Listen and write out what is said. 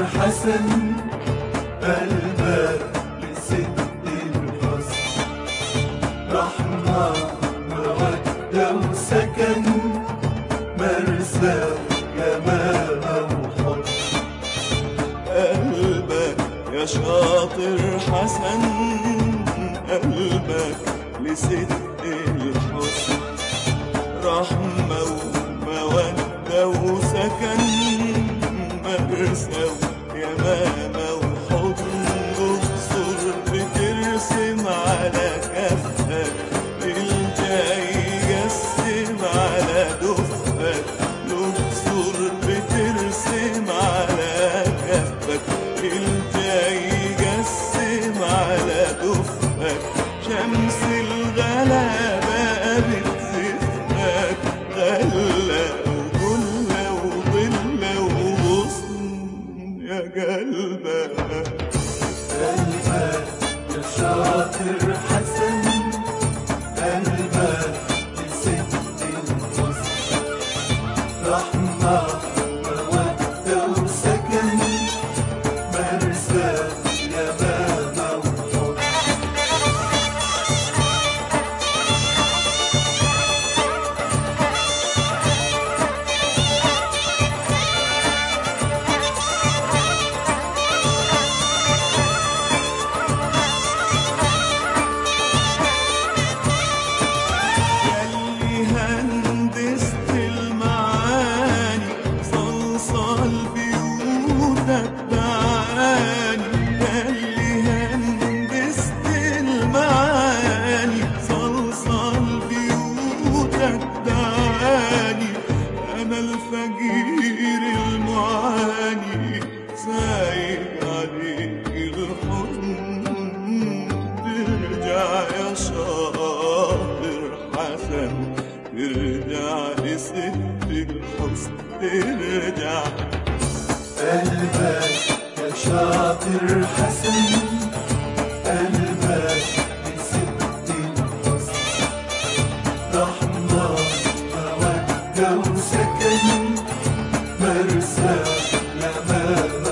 الحسن قلبك لست الحسن رحمة مودة وسكن مرسى جمال وحب قلبك يا شاطر حسن قلبك لست الحسن رحمة ومودة وسكن مرسى ويمامة وحضن تبصر بترسم على كفك الجاي يقسم على دفك نبصر بترسم على كفك الجاي يقسم على دفك شمس الغلابة بتزفك غلة وجلة وظلة وغصن يا قلبك قلبك يا شاطر حسن قلبك لست الحسن رحمة مودة وسكن مرسى يمامة وحب ياللي هندست المعاني صلصال بيوتك بعاني ياللي هندست المعاني صلصال بيوتك بعاني انا الفقير المعاني سايق عليك الحزن ترجع يا شاطر حسن ترجع لست الحسن ترجع قلبك يا شاطر حسن قلبك لست الحسن رحمة مودة وسكن مرسى يمامة